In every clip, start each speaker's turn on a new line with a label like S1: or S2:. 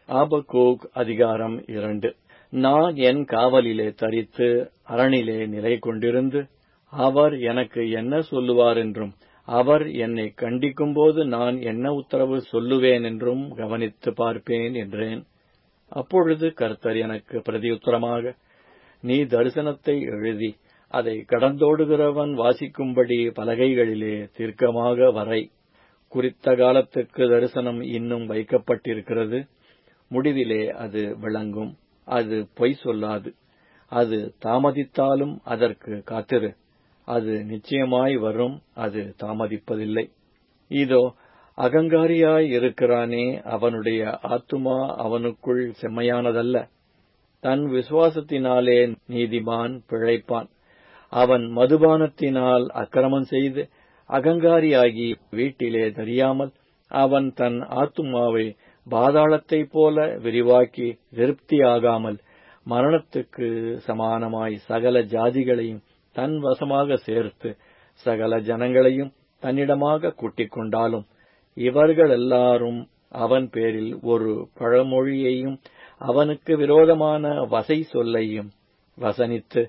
S1: ஆபகூக் அதிகாரம் இரண்டு நான் என் காவலிலே தரித்து அரணிலே நிலை கொண்டிருந்து அவர் எனக்கு என்ன சொல்லுவார் என்றும் அவர் என்னை கண்டிக்கும்போது நான் என்ன உத்தரவு சொல்லுவேன் என்றும் கவனித்து பார்ப்பேன் என்றேன் அப்பொழுது கர்த்தர் எனக்கு பிரதியுத்தரமாக நீ தரிசனத்தை எழுதி அதை கடந்தோடுகிறவன் வாசிக்கும்படி பலகைகளிலே தீர்க்கமாக வரை குறித்த காலத்துக்கு தரிசனம் இன்னும் வைக்கப்பட்டிருக்கிறது முடிவிலே அது விளங்கும் அது பொய் சொல்லாது அது தாமதித்தாலும் அதற்கு காத்திரு அது நிச்சயமாய் வரும் அது தாமதிப்பதில்லை இதோ அகங்காரியாய் இருக்கிறானே அவனுடைய ஆத்துமா அவனுக்குள் செம்மையானதல்ல தன் விசுவாசத்தினாலே நீதிமான் பிழைப்பான் அவன் மதுபானத்தினால் அக்கிரமம் செய்து அகங்காரியாகி வீட்டிலே தெரியாமல் அவன் தன் ஆத்துமாவை பாதாளத்தைப் போல விரிவாக்கி திருப்தியாகாமல் மரணத்துக்கு சமானமாய் சகல ஜாதிகளையும் தன் வசமாக சேர்த்து சகல ஜனங்களையும் தன்னிடமாக கூட்டிக் கொண்டாலும் இவர்கள் எல்லாரும் அவன் பேரில் ஒரு பழமொழியையும் அவனுக்கு விரோதமான வசை சொல்லையும் வசனித்து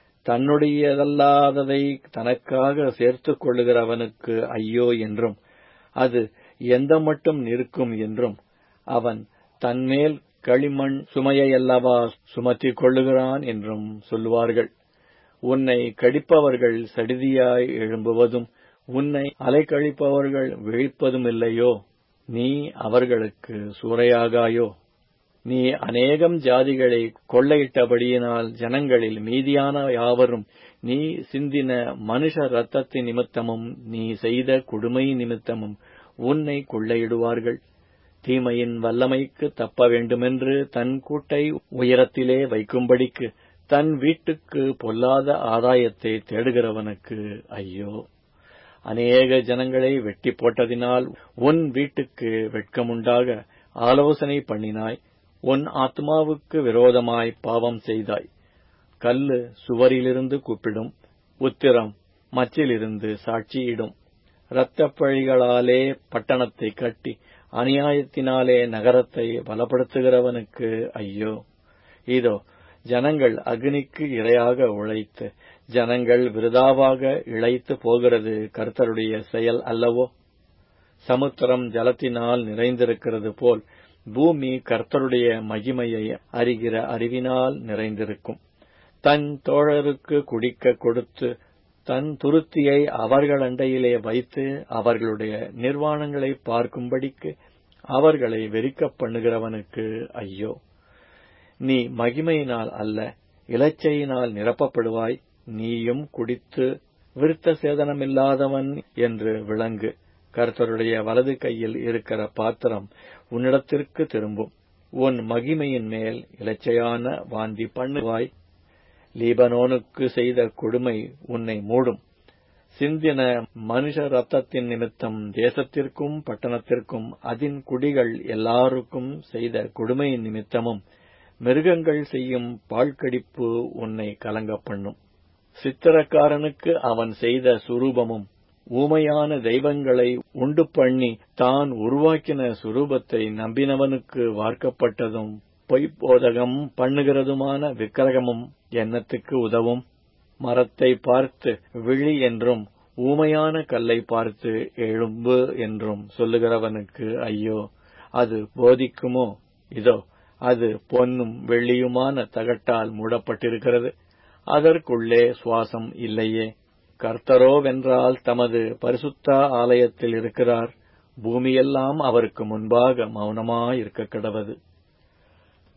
S1: தன்னுடையதல்லாததை தனக்காக சேர்த்துக் கொள்ளுகிறவனுக்கு ஐயோ என்றும் அது எந்த மட்டும் நிற்கும் என்றும் அவன் தன்மேல் களிமண் சுமையையல்லவா சுமத்திக் கொள்ளுகிறான் என்றும் சொல்லுவார்கள் உன்னை கடிப்பவர்கள் சடிதியாய் எழும்புவதும் உன்னை அலைக்கழிப்பவர்கள் விழிப்பதும் இல்லையோ நீ அவர்களுக்கு சூறையாகாயோ நீ அநேகம் ஜாதிகளை கொள்ளையிட்டபடியினால் ஜனங்களில் மீதியான யாவரும் நீ சிந்தின மனுஷ ரத்தத்தின் நிமித்தமும் நீ செய்த கொடுமை நிமித்தமும் உன்னை கொள்ளையிடுவார்கள் தீமையின் வல்லமைக்கு தப்ப வேண்டுமென்று தன் கூட்டை உயரத்திலே வைக்கும்படிக்கு தன் வீட்டுக்கு பொல்லாத ஆதாயத்தை தேடுகிறவனுக்கு ஐயோ அநேக ஜனங்களை வெட்டி போட்டதினால் உன் வீட்டுக்கு வெட்கமுண்டாக ஆலோசனை பண்ணினாய் உன் ஆத்மாவுக்கு விரோதமாய் பாவம் செய்தாய் கல்லு சுவரிலிருந்து கூப்பிடும் உத்திரம் மச்சிலிருந்து சாட்சியிடும் இரத்தப் பழிகளாலே பட்டணத்தை கட்டி அநியாயத்தினாலே நகரத்தை பலப்படுத்துகிறவனுக்கு ஐயோ இதோ ஜனங்கள் அக்னிக்கு இரையாக உழைத்து ஜனங்கள் விருதாவாக இழைத்து போகிறது கர்த்தருடைய செயல் அல்லவோ சமுத்திரம் ஜலத்தினால் நிறைந்திருக்கிறது போல் பூமி கர்த்தருடைய மகிமையை அறிகிற அறிவினால் நிறைந்திருக்கும் தன் தோழருக்கு குடிக்க கொடுத்து தன் துருத்தியை அவர்கள் அண்டையிலே வைத்து அவர்களுடைய நிர்வாணங்களை பார்க்கும்படிக்கு அவர்களை வெறிக்க பண்ணுகிறவனுக்கு ஐயோ நீ மகிமையினால் அல்ல இலச்சையினால் நிரப்பப்படுவாய் நீயும் குடித்து விருத்த சேதனமில்லாதவன் என்று விளங்கு கர்த்தருடைய வலது கையில் இருக்கிற பாத்திரம் உன்னிடத்திற்கு திரும்பும் உன் மகிமையின் மேல் இலச்சையான வாந்தி பண்ணுவாய் லீபனோனுக்கு செய்த கொடுமை உன்னை மூடும் சிந்தின மனுஷ ரத்தத்தின் நிமித்தம் தேசத்திற்கும் பட்டணத்திற்கும் அதன் குடிகள் எல்லாருக்கும் செய்த கொடுமையின் நிமித்தமும் மிருகங்கள் செய்யும் பாழ்கடிப்பு உன்னை கலங்க பண்ணும் சித்திரக்காரனுக்கு அவன் செய்த சுரூபமும் ஊமையான தெய்வங்களை உண்டு பண்ணி தான் உருவாக்கின சுரூபத்தை நம்பினவனுக்கு வார்க்கப்பட்டதும் பொய்போதகம் பண்ணுகிறதுமான விக்கிரகமும் எண்ணத்துக்கு உதவும் மரத்தை பார்த்து விழி என்றும் ஊமையான கல்லை பார்த்து எழும்பு என்றும் சொல்லுகிறவனுக்கு ஐயோ அது போதிக்குமோ இதோ அது பொன்னும் வெள்ளியுமான தகட்டால் மூடப்பட்டிருக்கிறது அதற்குள்ளே சுவாசம் இல்லையே கர்த்தரோவென்றால் தமது பரிசுத்த ஆலயத்தில் இருக்கிறார் பூமியெல்லாம் அவருக்கு முன்பாக மௌனமாயிருக்க கடவது